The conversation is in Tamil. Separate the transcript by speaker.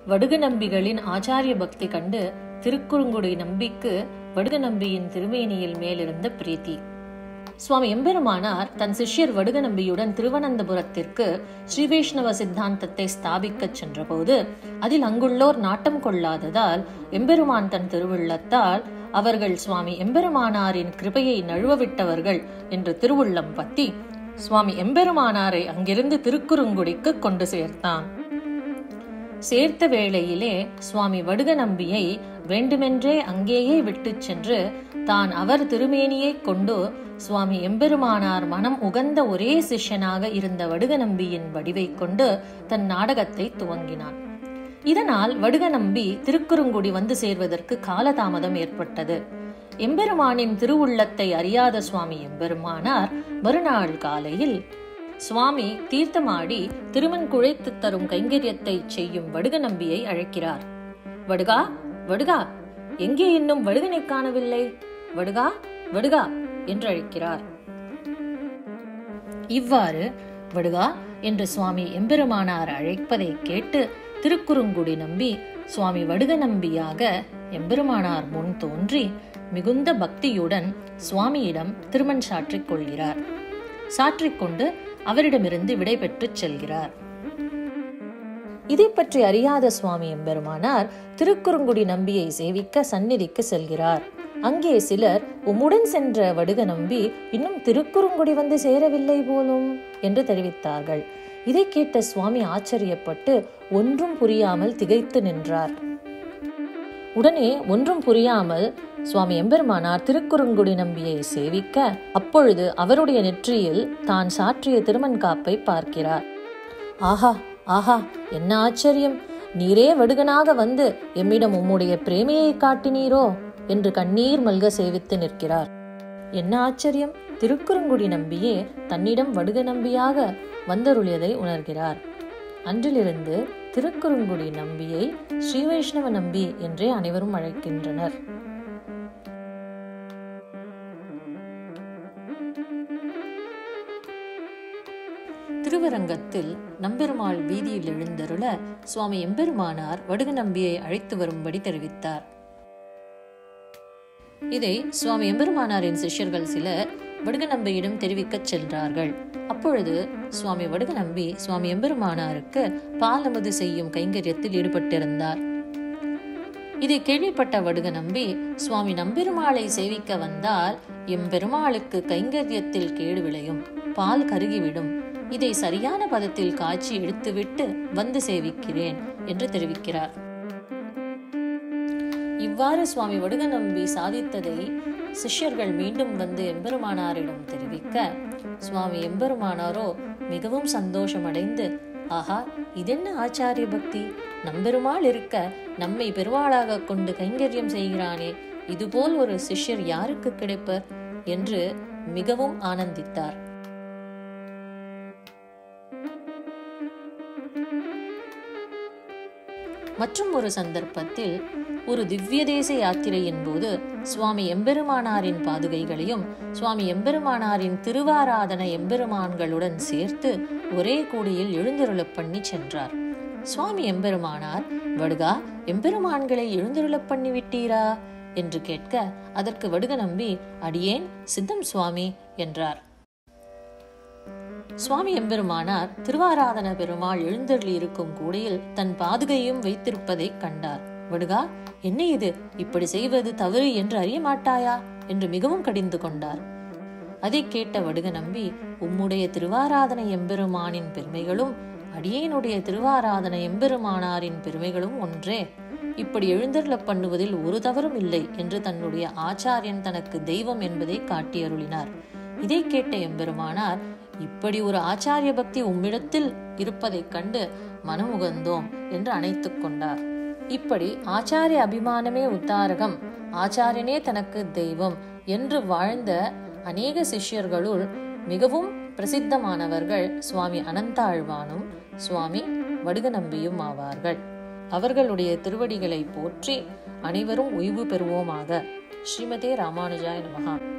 Speaker 1: வடுக நம்பிகளின் ஆச்சாரிய பக்தி கண்டு திருக்குறுங்குடி நம்பிக்கு வடுக நம்பியின் திருமேனியில் மேலிருந்த பிரீத்தி சுவாமி எம்பெருமானார் தன் சிஷ்யர் வடுக நம்பியுடன் திருவனந்தபுரத்திற்கு ஸ்ரீ வைஷ்ணவ சித்தாந்தத்தை ஸ்தாபிக்கச் சென்றபோது அதில் அங்குள்ளோர் நாட்டம் கொள்ளாததால் எம்பெருமான் தன் திருவுள்ளத்தால் அவர்கள் சுவாமி எம்பெருமானாரின் கிருபையை நழுவவிட்டவர்கள் என்று திருவுள்ளம் பத்தி சுவாமி எம்பெருமானாரை அங்கிருந்து திருக்குறுங்குடிக்கு கொண்டு சேர்த்தான் சேர்த்த வேளையிலே சுவாமி வடுக நம்பியை வேண்டுமென்றே அங்கேயே விட்டுச் சென்று தான் அவர் திருமேனியை கொண்டு சுவாமி எம்பெருமானார் மனம் உகந்த ஒரே சிஷ்யனாக இருந்த வடுக நம்பியின் வடிவை கொண்டு தன் நாடகத்தை துவங்கினான் இதனால் வடுக நம்பி திருக்குறுங்குடி வந்து சேர்வதற்கு காலதாமதம் ஏற்பட்டது எம்பெருமானின் திருவுள்ளத்தை அறியாத சுவாமி எம்பெருமானார் மறுநாள் காலையில் சுவாமி தீர்த்தமாடி திருமண் குழைத்து தரும் கைங்கரியத்தை செய்யும் வடுக நம்பியை அழைக்கிறார் வடுகா வடுகா எங்கே இன்னும் வடுகனை காணவில்லை வடுகா வடுகா என்று அழைக்கிறார் இவ்வாறு வடுகா என்று சுவாமி எம்பெருமானார் அழைப்பதை கேட்டு திருக்குறுங்குடி நம்பி சுவாமி வடுக நம்பியாக எம்பெருமானார் முன் தோன்றி மிகுந்த பக்தியுடன் சுவாமியிடம் திருமண் சாற்றிக் கொள்கிறார் சாற்றிக்கொண்டு அவரிடமிருந்து விடை பெற்றுச் செல்கிறார் இதை பற்றி அறியாத சுவாமி எம்பெருமானார் திருக்குறுங்குடி நம்பியை சேவிக்க சந்நிதிக்கு செல்கிறார் அங்கே சிலர் உம்முடன் சென்ற வடுக நம்பி இன்னும் திருக்குறுங்குடி வந்து சேரவில்லை போலும் என்று தெரிவித்தார்கள் இதை கேட்ட சுவாமி ஆச்சரியப்பட்டு ஒன்றும் புரியாமல் திகைத்து நின்றார் உடனே ஒன்றும் புரியாமல் சுவாமி எம்பெருமானார் திருக்குறுங்குடி நம்பியை சேவிக்க அப்பொழுது அவருடைய நெற்றியில் தான் சாற்றிய திருமண் காப்பை பார்க்கிறார் ஆஹா ஆஹா என்ன ஆச்சரியம் நீரே வடுகனாக வந்து எம்மிடம் உம்முடைய பிரேமையை காட்டினீரோ என்று கண்ணீர் மல்க சேவித்து நிற்கிறார் என்ன ஆச்சரியம் திருக்குறுங்குடி நம்பியே தன்னிடம் வடுக நம்பியாக வந்தருளியதை உணர்கிறார் அன்றிலிருந்து திருக்குறுங்குடி நம்பியை ஸ்ரீ வைஷ்ணவ நம்பி என்றே அனைவரும் அழைக்கின்றனர் திருவரங்கத்தில் நம்பெருமாள் வீதியில் எழுந்தருள சுவாமி எம்பெருமானார் வடுக நம்பியை அழைத்து வரும்படி தெரிவித்தார் இதை சுவாமி எம்பெருமானாரின் சிஷ்யர்கள் சிலர் வடுக நம்பியிடம் தெரிவிக்கச் சென்றார்கள் அப்பொழுது சுவாமி வடுக நம்பி சுவாமி எம்பெருமானாருக்கு பாலமுது செய்யும் கைங்கரியத்தில் ஈடுபட்டிருந்தார் இதை கேள்விப்பட்ட வடுக நம்பி சுவாமி நம்பெருமாளை சேவிக்க வந்தால் எம்பெருமாளுக்கு கைங்கரியத்தில் கேடு விளையும் பால் கருகிவிடும் இதை சரியான பதத்தில் காய்ச்சி எடுத்துவிட்டு வந்து சேவிக்கிறேன் என்று தெரிவிக்கிறார் இவ்வாறு சுவாமி வடுக நம்பி சாதித்ததை சிஷ்யர்கள் மீண்டும் வந்து எம்பெருமானாரிடம் தெரிவிக்க சுவாமி எம்பெருமானாரோ மிகவும் சந்தோஷமடைந்து ஆஹா இதென்ன ஆச்சாரிய பக்தி நம்பெருமாள் இருக்க நம்மை பெருமாளாக கொண்டு கைங்கரியம் செய்கிறானே இதுபோல் ஒரு சிஷ்யர் யாருக்கு கிடைப்பர் என்று மிகவும் ஆனந்தித்தார் மற்றும் ஒரு சந்தர்ப்பத்தில் ஒரு திவ்ய தேச யாத்திரையின் போது சுவாமி எம்பெருமானாரின் பாதுகைகளையும் சுவாமி எம்பெருமானாரின் திருவாராதன எம்பெருமான்களுடன் சேர்த்து ஒரே கூடியில் எழுந்தருளப் பண்ணி சென்றார் சுவாமி எம்பெருமானார் வடுகா எம்பெருமான்களை எழுந்தருளப் பண்ணி விட்டீரா என்று கேட்க அதற்கு வடுக நம்பி அடியேன் சித்தம் சுவாமி என்றார் சுவாமி எம்பெருமானார் திருவாராதன பெருமாள் எழுந்தருளி இருக்கும் கூடையில் தன் பாதுகையும் வைத்திருப்பதை கண்டார் வடுகா என்ன இது இப்படி செய்வது தவறு என்று அறிய மாட்டாயா என்று மிகவும் கடிந்து கொண்டார் அதை கேட்ட வடுக நம்பி உம்முடைய திருவாராதன எம்பெருமானின் பெருமைகளும் அடியேனுடைய திருவாராதன எம்பெருமானாரின் பெருமைகளும் ஒன்றே இப்படி எழுந்தருள பண்ணுவதில் ஒரு தவறும் இல்லை என்று தன்னுடைய ஆச்சாரியன் தனக்கு தெய்வம் என்பதை காட்டியருளினார் இதை கேட்ட எம்பெருமானார் இப்படி ஒரு ஆச்சாரிய பக்தி உம்மிடத்தில் இருப்பதைக் கண்டு மனமுகந்தோம் என்று அணைத்துக் கொண்டார் இப்படி ஆச்சாரிய அபிமானமே உத்தாரகம் ஆச்சாரியனே தனக்கு தெய்வம் என்று வாழ்ந்த அநேக சிஷ்யர்களுள் மிகவும் பிரசித்தமானவர்கள் சுவாமி அனந்தாழ்வானும் சுவாமி வடுகநம்பியும் ஆவார்கள் அவர்களுடைய திருவடிகளை போற்றி அனைவரும் ஓய்வு பெறுவோமாக ஸ்ரீமதே ராமானுஜாய நமகா